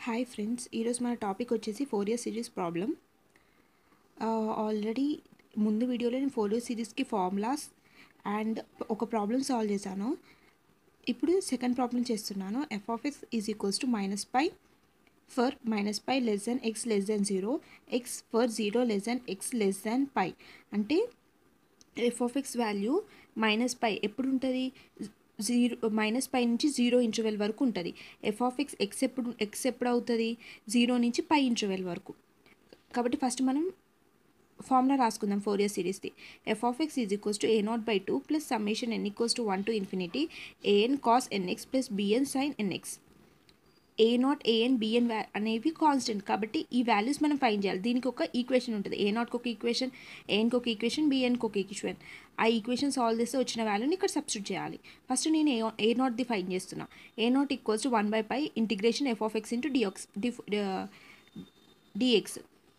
hi friends ఈరోజు మన topic వచ్చేసి Fourier series problem already ముందు వీడియోలో నేను ఫోర్ ఇయర్ సిరీస్కి ఫార్ములాస్ అండ్ ఒక ప్రాబ్లం సాల్వ్ చేశాను ఇప్పుడు సెకండ్ ప్రాబ్లం చేస్తున్నాను F of X is equals to minus pi for minus pi less than X less than zero X for zero less than X less than pi అంటే F of X value minus pi ఎప్పుడు ఉంటుంది zero minus pi నుంచి zero interval వరకు ఉంటుంది F of X X ఎప్పుడు X ఎప్పుడు అవుతుంది zero నుంచి పై ఇంటర్వెల్ వరకు కాబట్టి ఫస్ట్ మనం ఫార్ములా రాసుకుందాం ఫోర్ ఇయర్ సిరీస్ది F of X is equals to A naught by two plus summation N equals to one to infinity AN cos NX plus BN sine NX A naught AN BN వ్యా అనేవి constant కాబట్టి ఈ values మనం find చేయాలి దీనికి ఒక equation ఉంటుంది ఏ నాట్కి ఒక ఈక్వేషన్ ఏఎన్కి ఒక ఈక్వేషన్ బిఎన్కి ఒక ఈక్వేషన్ ఆ ఈక్వేషన్ సాల్వ్ చేస్తే వచ్చిన వాల్యూని ఇక్కడ సబ్స్టిట్యూట్ చేయాలి ఫస్ట్ నేను ఏ ఏ నాట్ది ఫైండ్ చేస్తున్నా A naught equals to one by pi integration F of X into DX DX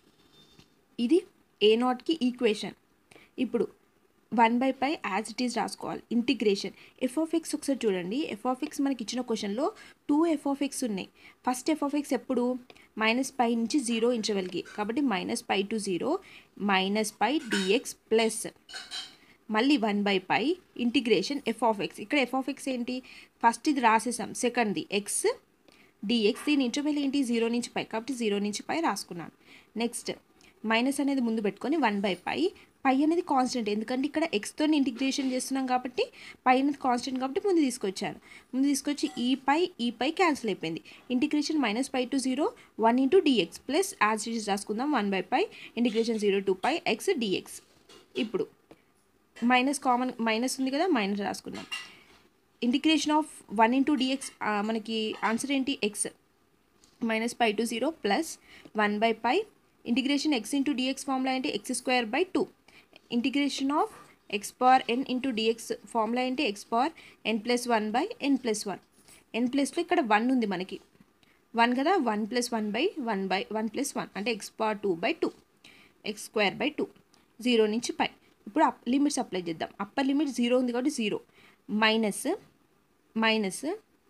ఇది ఏ నాట్కి ఈక్వేషన్ ఇప్పుడు one by pi as it is రాసుకోవాలి ఇంటిగ్రేషన్ ఎఫ్ ఆఫ్ ఎక్స్ ఒకసారి చూడండి ఎఫ్ ఆఫ్ ఎక్స్ మనకి ఇచ్చిన క్వశ్చన్లో టూ ఎఫ్ ఆఫ్ ఎక్స్ ఉన్నాయి ఫస్ట్ ఎఫ్ ఆఫ్ ఎక్స్ ఎప్పుడు మైనస్ పై నుంచి జీరో ఇంటర్వెల్కి కాబట్టి minus pi to zero minus pi DX plus మళ్ళీ one by pi integration F of X ఇక్కడ ఎఫ్ ఆఫ్ ఎక్స్ ఏంటి ఫస్ట్ ఇది రాసేసాం సెకండ్ది ఎక్స్ డిఎక్స్ దీని ఇంటర్వెల్ ఏంటి జీరో నుంచి పై కాబట్టి జీరో నుంచి పై రాసుకున్నాను నెక్స్ట్ మైనస్ అనేది ముందు పెట్టుకొని వన్ బై పై పై అనేది కాన్స్టెంట్ ఎందుకంటే ఇక్కడ ఎక్స్తో ఇంటిగ్రేషన్ చేస్తున్నాం కాబట్టి పై అనేది కాన్స్టెంట్ కాబట్టి ముందు తీసుకొచ్చాను ముందు తీసుకొచ్చి ఈ పై ఈ పై క్యాన్సిల్ అయిపోయింది integration minus pi to zero one into DX plus as it రాసుకుందాం one by pi integration zero to pi X DX ఇప్పుడు మైనస్ కామన్ మైనస్ ఉంది కదా మైనస్ రాసుకుందాం integration of one into DX మనకి answer ఏంటి X minus pi to zero plus one by pi integration X into DX formula ఏంటి X square by two integration of X power N into DX formula ఏంటి X power N plus one by N plus one N ప్లస్లో ఇక్కడ one ఉంది మనకి one కదా one plus one by one by one plus one అంటే X power two by two X square by two zero నుంచి pi ఇప్పుడు up limits apply చేద్దాం upper limit zero ఉంది కాబట్టి zero minus minus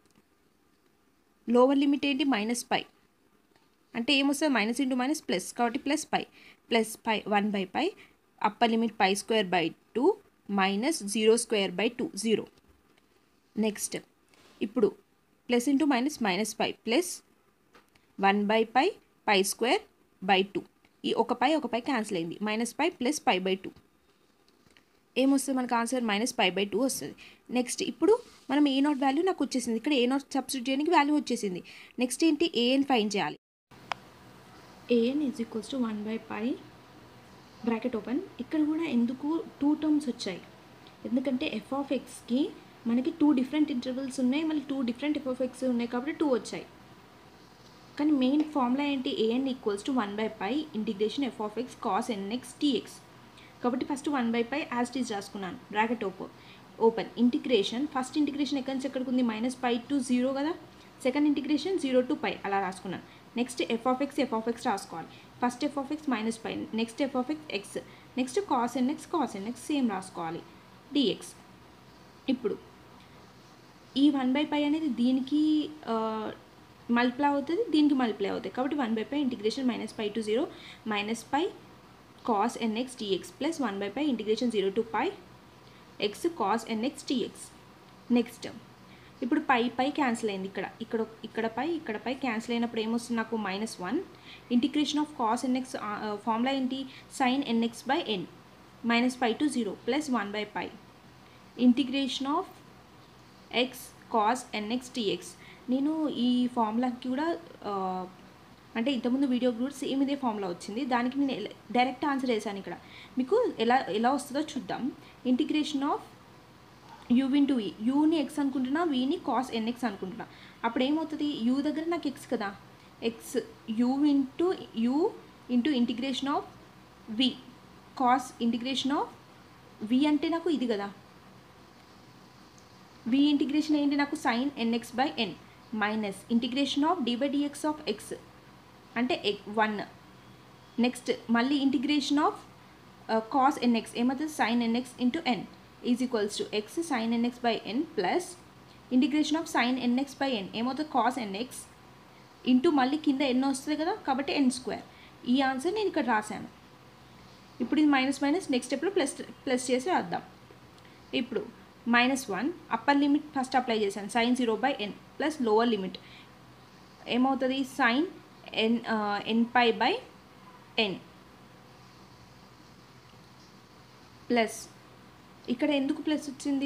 lower limit ఏంటి minus pi అంటే ఏమొస్తుంది minus into minus plus కాబట్టి plus pi plus pi one by pi upper limit pi square by two minus zero square by two zero next ఇప్పుడు plus into minus minus pi plus one by pi pi square by two ఈ ఒక pi ఒక pi cancel అయింది minus pi plus pi by two ఏమొస్తుంది మనకు answer minus pi by two వస్తుంది next ఇప్పుడు మనం ఏ నాట్ వాల్యూ నాకు వచ్చేసింది ఇక్కడ ఏ నాట్ సబ్స్టిట్యూట్ చేయడానికి వాల్యూ వచ్చేసింది నెక్స్ట్ ఏంటి ఏఎన్ ఫైన్ చేయాలి AN is equals to one by pi bracket open ఇక్కడ కూడా ఎందుకు టూ టర్మ్స్ వచ్చాయి ఎందుకంటే ఎఫ్ ఆఫ్ ఎక్స్కి మనకి టూ డిఫరెంట్ ఇంటర్వెల్స్ ఉన్నాయి మళ్ళీ two different F of X ఉన్నాయి కాబట్టి టూ వచ్చాయి కానీ మెయిన్ ఫార్ములా ఏంటి AN equals to one by pi integration F of X cos NX DX కాబట్టి first one by pi as it's రాసుకున్నాను బ్రాకెట్ ఓపో ఓపెన్ ఇంటిగ్రేషన్ ఫస్ట్ ఇంటిగ్రేషన్ ఎక్కడి నుంచి ఎక్కడికి ఉంది మైనస్ పై టు జీరో కదా second integration zero to pi అలా రాసుకున్నాను next F of X F of X రాసుకోవాలి first F of X minus pi next F of X X next cos N X cos N X same రాసుకోవాలి DX ఇప్పుడు ఈ one by pi అనేది దీనికి multiply అవుతుంది దీనికి multiply అవుతాయి కాబట్టి one by pi integration minus pi to zero minus pi cos NX DX plus one by pi integration zero to pi X cos NX DX next ఇప్పుడు pi pi cancel అయింది ఇక్కడ ఇక్కడ ఇక్కడ పై ఇక్కడ పై క్యాన్సిల్ అయినప్పుడు ఏమొస్తుంది నాకు minus one integration of cos NX formula ఏంటి sine NX by N minus pi to zero plus one by pi integration of X cos NX DX నేను ఈ ఫార్ములాకి కూడా అంటే ఇంతకుముందు వీడియో కూడా సేమ్ ఇదే ఫార్ములా వచ్చింది దానికి నేను డైరెక్ట్ ఆన్సర్ వేసాను ఇక్కడ మీకు ఎలా ఎలా వస్తుందో చూద్దాం ఇంటిగ్రేషన్ ఆఫ్ యూ ఇంటూ ఈ యూని ఎక్స్ అనుకుంటున్నా వీని కాస్ ఎన్ఎక్స్ అనుకుంటున్నా అప్పుడు ఏమవుతుంది యూ దగ్గర నాకు ఎక్స్ కదా X U into U into integration of V cos integration of V అంటే నాకు ఇది కదా వి ఇంటిగ్రేషన్ ఏంటి నాకు sine NX by N minus integration of D by dx of X అంటే వన్ నెక్స్ట్ మళ్ళీ ఇంటిగ్రేషన్ ఆఫ్ కాస్ ఎన్ఎక్స్ ఏమవుతుంది sine NX into N is equals to X sine NX by N plus integration of sine NX by ఎన్ ఏమవుతుంది cos NX into మళ్ళీ కింద ఎన్ వస్తుంది కదా కాబట్టి ఎన్ square ఈ ఆన్సర్ నేను ఇక్కడ రాశాను ఇప్పుడు ఇది మైనస్ మైనస్ నెక్స్ట్ స్టెప్లో ప్లస్ ప్లస్ చేసి రాద్దాం ఇప్పుడు minus one upper limit first apply చేశాను sine zero by N plus lower limit ఏమవుతుంది sine N N pi by N plus ఇక్కడ ఎందుకు ప్లస్ వచ్చింది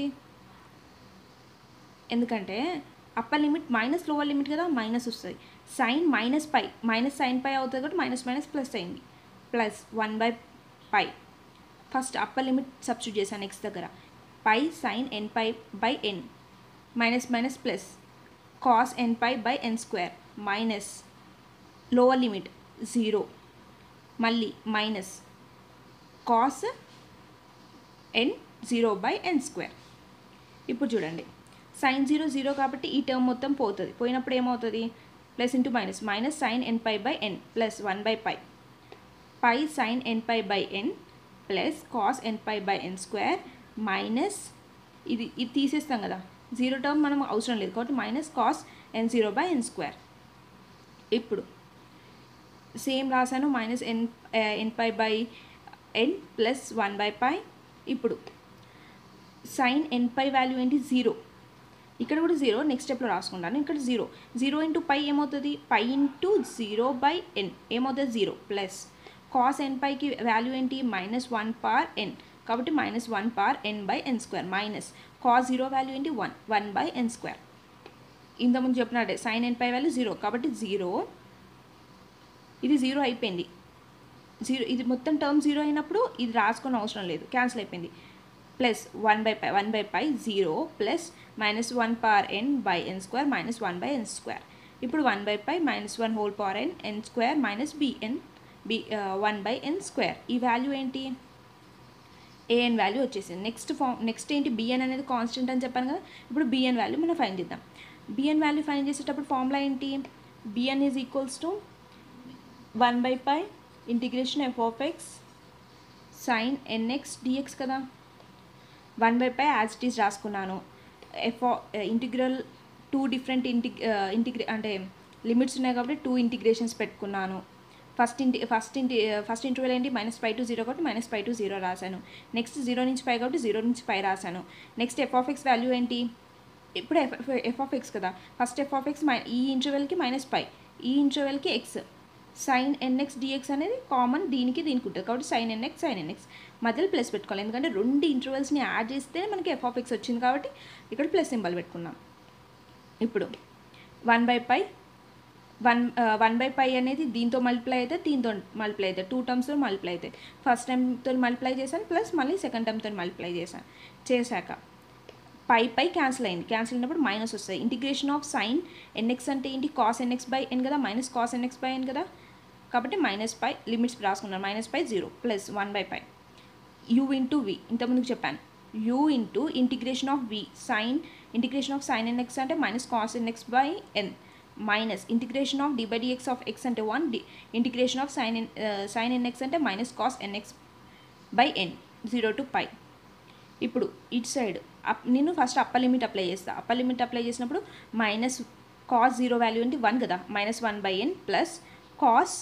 ఎందుకంటే upper limit minus lower limit కదా మైనస్ వస్తుంది sine minus pi minus sine pi అవుతుంది కాబట్టి మైనస్ మైనస్ ప్లస్ అయింది plus one by pi first upper limit substitute చేశాను నెక్స్ట్ దగ్గర pi sine N pi by N minus minus plus cos N pi by N square minus lower limit zero మళ్ళీ minus cos N zero by N square ఇప్పుడు చూడండి sine zero zero కాబట్టి ఈ term మొత్తం పోతుంది పోయినప్పుడు ఏమవుతుంది plus into minus minus sine N pi by N plus one by pi pi sine N pi by N plus cos N pi by N square minus ఇది ఇది తీసేస్తాం కదా జీరో టర్మ్ మనం అవసరం లేదు కాబట్టి minus cos N zero by N square ఇప్పుడు same రాశాను minus n N pi by N plus one by pi ఇప్పుడు సైన్ ఎన్ పై వాల్యూ ఏంటి జీరో ఇక్కడ కూడా జీరో నెక్స్ట్ స్టెప్లో రాసుకుంటాను ఇక్కడ జీరో జీరో ఇంటూ పై ఏమవుతుంది పై ఇంటూ జీరో బై ఎన్ ఏమవుతుంది జీరో ప్లస్ కాస్ ఎన్ పైకి వాల్యూ ఏంటి మైనస్ వన్ పార్ ఎన్ కాబట్టి minus one power n by N square minus cos zero value ఏంటి one one by N square ఇంతకుముందు చెప్పినట్టే sine ఎన్ pi value zero కాబట్టి zero ఇది zero అయిపోయింది జీరో ఇది మొత్తం టర్మ్ జీరో అయినప్పుడు ఇది రాసుకొని అవసరం లేదు క్యాన్సిల్ అయిపోయింది plus one by pi one by pi zero plus minus one power n by N square minus one by N square ఇప్పుడు one by pi minus one whole power n n square minus b n b one by N square ఈ value ఏంటి a n value వచ్చేసింది next form next ఏంటి b n అనేది constant అని చెప్పాను కదా ఇప్పుడు బిఎన్ వాల్యూ మనం ఫైన్ చేద్దాం బిఎన్ వాల్యూ ఫైన్ చేసేటప్పుడు ఫార్ములా ఏంటి b n is equals to one by pi integration F of x sine n x d x కదా one by pi as it is రాసుకున్నాను ఎఫ్ ఇంటిగ్రల్ టూ డిఫరెంట్ ఇంటి ఇంటిగ్రే అంటే limits ఉన్నాయి కాబట్టి టూ ఇంటిగ్రేషన్స్ పెట్టుకున్నాను ఫస్ట్ ఇంటి ఫస్ట్ ఇంటి ఫస్ట్ ఇంటర్వెల్ ఏంటి మైనస్ ఫైవ్ టు జీరో కాబట్టి మైనస్ ఫైవ్ టు జీరో రాశాను నెక్స్ట్ జీరో నుంచి ఫైవ్ కాబట్టి జీరో నుంచి ఫైవ్ రాశాను next F of X value ఏంటి ఇప్పుడు ఎఫ్ ఎఫ్ ఆఫ్ ఎక్స్ కదా ఫస్ట్ ఎఫ్ ఆఫ్ ఎక్స్ మై ఈ ఇంటర్వెల్కి మైనస్ ఫైవ్ ఈ ఇంటర్వెల్కి ఎక్స్ సైన్ ఎన్ఎక్స్ డిఎక్స్ అనేది కామన్ దీనికి దీనికి ఉంటుంది కాబట్టి సైన్ ఎన్ఎక్స్ సైన్ ఎన్ఎక్స్ మధ్యలో ప్లస్ పెట్టుకోవాలి ఎందుకంటే రెండు ఇంటర్వెల్స్ని యాడ్ చేస్తే మనకి ఎఫ్ ఆఫ్ ఎక్స్ వచ్చింది కాబట్టి ఇక్కడ ప్లస్ సింబల్ పెట్టుకున్నాం ఇప్పుడు one by pi one one by pi అనేది దీంతో మల్టిప్లై అయితే దీంతో మల్టిప్లై అవుతాయి టూ టర్మ్స్తో మల్టిప్లై అవుతాయి ఫస్ట్ టైంతో మల్టిప్లై చేశాను ప్లస్ మళ్ళీ సెకండ్ టైంతో మల్టిప్లై చేశాను చేశాక పై పై క్యాన్సిల్ అయింది క్యాన్సిల్ అయినప్పుడు మైనస్ వస్తాయి ఇంటిగ్రేషన్ ఆఫ్ సైన్ ఎన్ఎక్స్ అంటే ఏంటి కాస్ ఎన్ఎక్స్ బై ఎన్ కదా minus cos n x by n కదా కాబట్టి మైనస్ పై లిమిట్స్ రాసుకున్నాను minus pi zero plus one by pi you into v ఇంతకుముందుకు చెప్పాను u into integration of v sine integration of sine n x అంటే minus cos N x by N minus integration of D by dx of X అంటే one d integration of sine n sine n x అంటే minus cos N x by n zero to pi ఇప్పుడు ఇటు side up నేను first upper limit apply చేస్తాను upper limit apply చేసినప్పుడు minus cos zero value ఏంటి one కదా minus one by N plus cos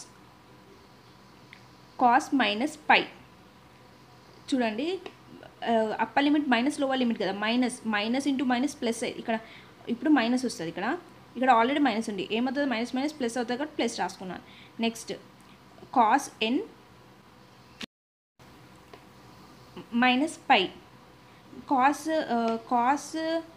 cos minus pi చూడండి upper limit minus lower limit కదా minus minus into minus plus ఇక్కడ ఇప్పుడు minus వస్తుంది ఇక్కడ ఇక్కడ ఆల్రెడీ మైనస్ ఉంది ఏమవుతుంది మైనస్ మైనస్ ప్లస్ అవుతుంది కాబట్టి ప్లస్ రాసుకున్నాను next cos n minus pi cos cos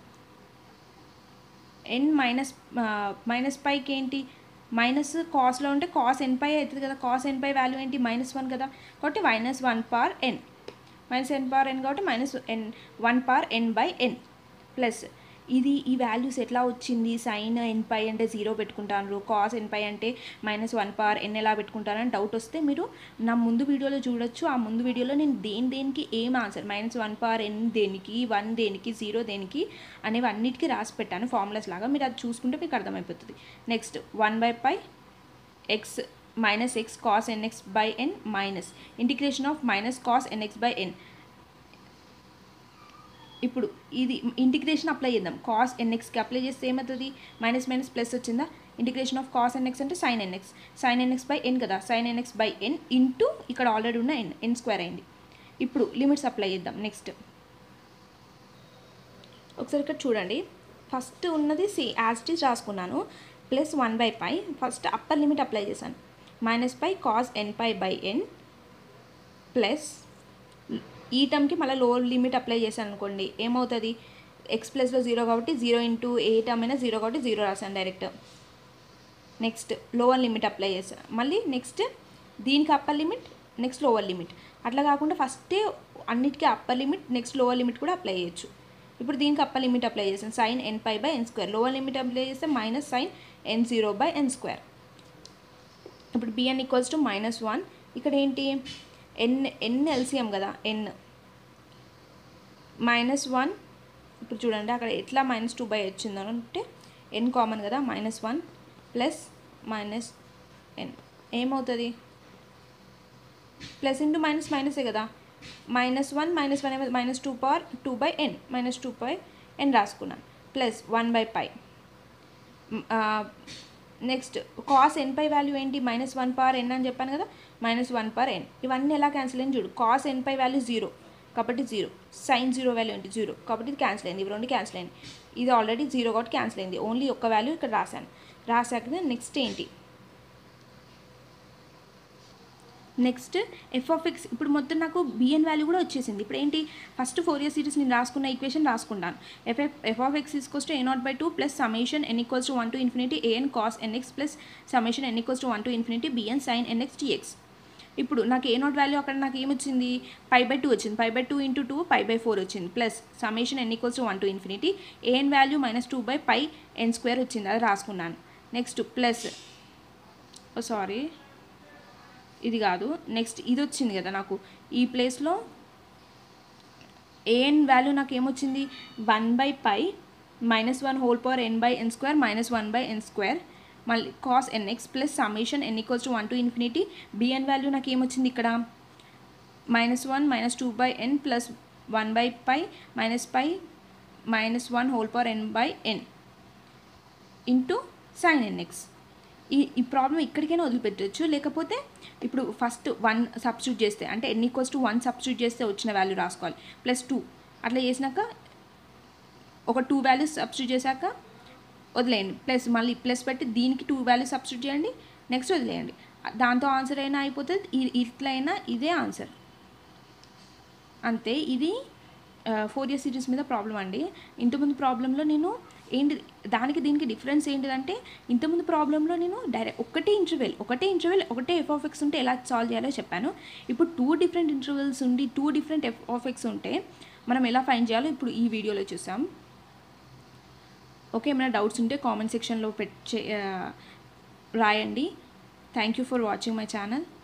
n minus minus పైకి ఏంటి మైనస్ కాస్లో ఉంటే కాస్ ఎన్ పై అవుతుంది కదా కాస్ ఎన్ పై వాల్యూ ఏంటి మైనస్ వన్ కదా కాబట్టి మైనస్ వన్ పార్ ఎన్ మైనస్ ఎన్ పార్ ఎన్ కాబట్టి minus N one power n by N plus ఇది ఈ వాల్యూస్ ఎట్లా వచ్చింది సైన్ ఎన్ పై అంటే జీరో పెట్టుకుంటారు కాస్ ఎన్ పై అంటే మైనస్ వన్ పార్ ఎన్ ఎలా పెట్టుకుంటారని డౌట్ వస్తే మీరు నా ముందు వీడియోలో చూడొచ్చు ఆ ముందు వీడియోలో నేను దేని దేనికి ఏం ఆన్సర్ మైనస్ వన్ పార్ ఎన్ దేనికి వన్ దేనికి జీరో దేనికి అనేవి అన్నిటికీ రాసి పెట్టాను ఫార్ములాస్ లాగా మీరు అది చూసుకుంటే మీకు అర్థమైపోతుంది next one by pi x minus x cos n x by N minus integration of minus cos n x by n ఇప్పుడు ఇది ఇంటిగ్రేషన్ అప్లై చేద్దాం కాస్ ఎన్ఎక్స్కి అప్లై చేస్తే ఏమవుతుంది మైనస్ మైనస్ ప్లస్ వచ్చిందా ఇంటిగ్రేషన్ ఆఫ్ కాస్ ఎన్ఎక్స్ అంటే sine n x sine NX by n కదా sine NX by n into ఇక్కడ ఆల్రెడీ ఉన్న ఎన్ ఎన్ స్క్వేర్ అయింది ఇప్పుడు లిమిట్స్ అప్లై చేద్దాం నెక్స్ట్ ఒకసారి ఇక్కడ చూడండి ఫస్ట్ ఉన్నది సి యాజ్టీస్ రాసుకున్నాను plus one by pi first upper limit apply చేశాను minus pi cos N pi by N plus ఈ టర్మ్కి మళ్ళీ లోవర్ లిమిట్ అప్లై చేశాను అనుకోండి ఏమవుతుంది ఎక్స్ ప్లస్లో జీరో కాబట్టి జీరో ఇంటూ ఏ టర్మ్ అయినా జీరో కాబట్టి జీరో రాశాను direct next lower limit apply చేశాను మళ్ళీ నెక్స్ట్ దీనికి upper limit next lower limit అట్లా కాకుండా ఫస్టే అన్నిటికీ upper limit next lower limit కూడా అప్లై చేయొచ్చు ఇప్పుడు దీనికి అప్పర్ లిమిట్ అప్లై చేసాను sine N pi by N square lower limit apply చేస్తే minus sine n zero by N square ఇప్పుడు b n equals to minus one ఇక్కడ ఏంటి ఎన్ ఎన్ ఎల్సిఎం కదా ఎన్ మైనస్ వన్ ఇప్పుడు చూడండి అక్కడ ఎట్లా మైనస్ టూ బై వచ్చిందో అంటే ఎన్ కామన్ కదా minus one plus minus n ఏమవుతుంది ప్లస్ ఇంటూ మైనస్ మైనసే కదా minus one minus one minus two power two by N minus two by n రాసుకున్నాను plus one by pi next cos N pi value ఏంటి minus one power n అని చెప్పాను కదా minus one power ఎన్ ఇవన్నీ ఎలా cancel అయింది చూడు cos ఎన్ pi value zero కాబట్టి జీరో సైన్ జీరో వాల్యూ ఏంటి జీరో కాబట్టి ఇది క్యాన్సిల్ అయింది ఇవి రెండు క్యాన్సిల్ అయింది ఇది ఆల్రెడీ జీరో కాబట్టి క్యాన్సిల్ అయింది ఓన్లీ ఒక్క వాల్యూ ఇక్కడ రాశాను రాశాక నెక్స్ట్ ఏంటి నెక్స్ట్ ఎఫ్ ఆఫ్ ఎక్స్ ఇప్పుడు మొత్తం నాకు బిఎన్ వాల్యూ కూడా వచ్చేసింది ఇప్పుడు ఏంటి ఫస్ట్ ఫోర్ ఇయర్ సిరీస్ నేను రాసుకున్న ఈక్వేషన్ రాసుకుంటాను f f of x is equals to A naught by two plus summation n equals to one to infinity AN cos NX plus summation n equals to one to infinity b n sine n x d x ఇప్పుడు నాకు ఏ naught value అక్కడ నాకు ఏమొచ్చింది పై by two వచ్చింది pi by two into two pi by four వచ్చింది plus summation n equals to one to infinity a n value minus two by pi n square వచ్చింది అది రాసుకున్నాను నెక్స్ట్ ప్లస్ సారీ ఇది కాదు నెక్స్ట్ ఇది వచ్చింది కదా నాకు ఈ ప్లేస్లో ఏఎన్ వాల్యూ నాకు ఏమొచ్చింది one by pi minus one whole power n by N square minus one by N square మళ్ళీ cos NX plus summation N equals to one to infinity b n value నాకు ఏమొచ్చింది ఇక్కడ minus one minus two by N plus one by pi minus pi minus one whole power n by n into sine n x ఈ ఈ problem ఇక్కడికైనా వదిలిపెట్టచ్చు లేకపోతే ఇప్పుడు first one substitute చేస్తే అంటే n equals to one substitute చేస్తే వచ్చిన value రాసుకోవాలి plus two అట్లా చేసినాక ఒక టూ వాల్యూస్ సబ్స్టిట్యూట్ చేశాక వదిలేయండి ప్లస్ మళ్ళీ ప్లస్ పెట్టి దీనికి టూ వాల్యూస్ సబ్స్టిట్యూట్ చేయండి నెక్స్ట్ వదిలేయండి దాంతో ఆన్సర్ అయినా అయిపోతుంది ఇ- ఇట్లా అయినా ఇదే ఆన్సర్ అంతే ఇది ఫోర్ ఇయర్ సిరీస్ మీద ప్రాబ్లం అండి ఇంతకుముందు ప్రాబ్లంలో నేను ఏంటి దానికి దీనికి డిఫరెన్స్ ఏంటిదంటే ఇంతకుముందు ప్రాబ్లంలో నేను డైరెక్ట్ ఒకటే ఇంటర్వెల్ ఒకటే ఇంటర్వెల్ ఒకటే ఎఫ్ ఆఫ్ ఎక్స్ ఉంటే ఎలా సాల్వ్ చేయాలో చెప్పాను ఇప్పుడు టూ డిఫరెంట్ ఇంటర్వెల్స్ ఉండి two different F of x ఉంటే మనం ఎలా ఫైండ్ చేయాలో ఇప్పుడు ఈ వీడియోలో చూసాం ఓకే ఏమైనా డౌట్స్ ఉంటే కామెంట్ సెక్షన్లో పెట్ చే- ఆ, రాయండి thank you for watching my channel